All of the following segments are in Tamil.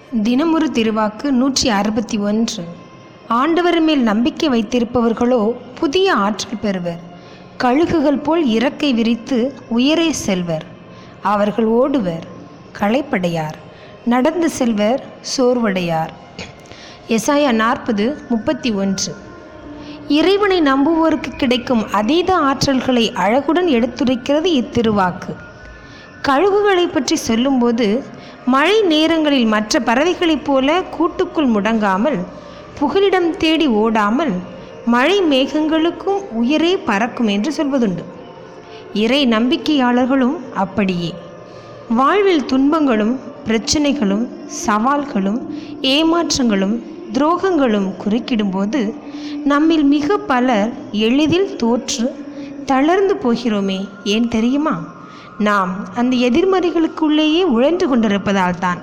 தினமொரு திருவாக்கு நூற்றி அறுபத்தி ஒன்று ஆண்டவர் மேல் நம்பிக்கை வைத்திருப்பவர்களோ புதிய ஆற்றல் பெறுவர் கழுகுகள் போல் இறக்கை விரித்து உயரே செல்வர் அவர்கள் ஓடுவர் களைப்படையார் நடந்து செல்வர் சோர்வடையார் எசாயா நாற்பது முப்பத்தி ஒன்று இறைவனை நம்புவோருக்கு கிடைக்கும் அதீத ஆற்றல்களை அழகுடன் எடுத்துரைக்கிறது இத்திருவாக்கு கழுகுகளை பற்றி சொல்லும்போது மழை நேரங்களில் மற்ற பறவைகளைப் போல கூட்டுக்குள் முடங்காமல் புகலிடம் தேடி ஓடாமல் மழை மேகங்களுக்கும் உயரே பறக்கும் என்று சொல்வதுண்டு இறை நம்பிக்கையாளர்களும் அப்படியே வாழ்வில் துன்பங்களும் பிரச்சனைகளும் சவால்களும் ஏமாற்றங்களும் துரோகங்களும் குறுக்கிடும்போது நம்மில் மிக பலர் எளிதில் தோற்று தளர்ந்து போகிறோமே ஏன் தெரியுமா நாம் அந்த எதிர்மறைகளுக்குள்ளேயே உழன்று கொண்டிருப்பதால் தான்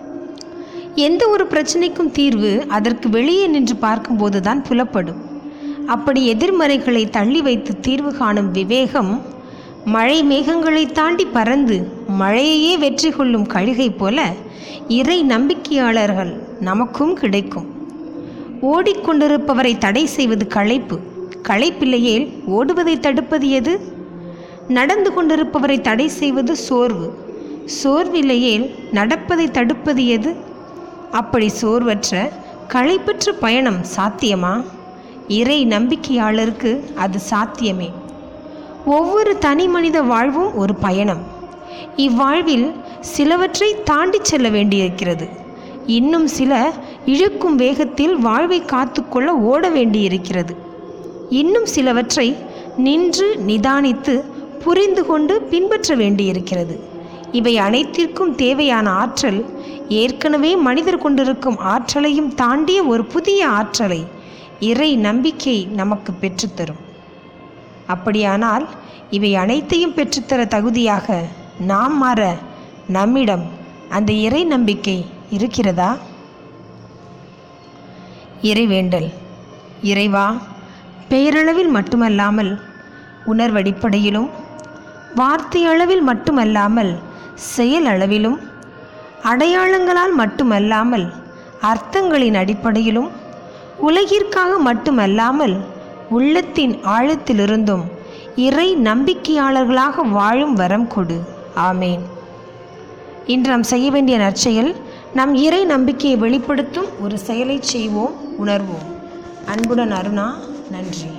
எந்த ஒரு பிரச்சனைக்கும் தீர்வு அதற்கு வெளியே நின்று பார்க்கும்போது தான் புலப்படும் அப்படி எதிர்மறைகளை தள்ளி வைத்து தீர்வு காணும் விவேகம் மழை மேகங்களை தாண்டி பறந்து மழையையே வெற்றி கொள்ளும் கழுகை போல இறை நம்பிக்கையாளர்கள் நமக்கும் கிடைக்கும் ஓடிக்கொண்டிருப்பவரை தடை செய்வது களைப்பு களைப்பில்லையேல் ஓடுவதை தடுப்பது எது நடந்து கொண்டிருப்பவரை தடை செய்வது சோர்வு சோர்வில்லையேல் நடப்பதை தடுப்பது எது அப்படி சோர்வற்ற களைப்பற்ற பயணம் சாத்தியமா இறை நம்பிக்கையாளருக்கு அது சாத்தியமே ஒவ்வொரு தனி மனித வாழ்வும் ஒரு பயணம் இவ்வாழ்வில் சிலவற்றை தாண்டி செல்ல வேண்டியிருக்கிறது இன்னும் சில இழுக்கும் வேகத்தில் வாழ்வை காத்துக்கொள்ள ஓட வேண்டியிருக்கிறது இன்னும் சிலவற்றை நின்று நிதானித்து புரிந்து கொண்டு பின்பற்ற வேண்டியிருக்கிறது இவை அனைத்திற்கும் தேவையான ஆற்றல் ஏற்கனவே மனிதர் கொண்டிருக்கும் ஆற்றலையும் தாண்டிய ஒரு புதிய ஆற்றலை இறை நம்பிக்கை நமக்கு பெற்றுத்தரும் அப்படியானால் இவை அனைத்தையும் பெற்றுத்தர தகுதியாக நாம் மாற நம்மிடம் அந்த இறை நம்பிக்கை இருக்கிறதா இறைவேண்டல் இறைவா பெயரளவில் மட்டுமல்லாமல் உணர்வடிப்படையிலும் வார்த்தையளவில் மட்டுமல்லாமல் செயல் அளவிலும் அடையாளங்களால் மட்டுமல்லாமல் அர்த்தங்களின் அடிப்படையிலும் உலகிற்காக மட்டுமல்லாமல் உள்ளத்தின் ஆழத்திலிருந்தும் இறை நம்பிக்கையாளர்களாக வாழும் வரம் கொடு ஆமேன் இன்று நாம் செய்ய வேண்டிய நற்செயல் நம் இறை நம்பிக்கையை வெளிப்படுத்தும் ஒரு செயலை செய்வோம் உணர்வோம் அன்புடன் அருணா நன்றி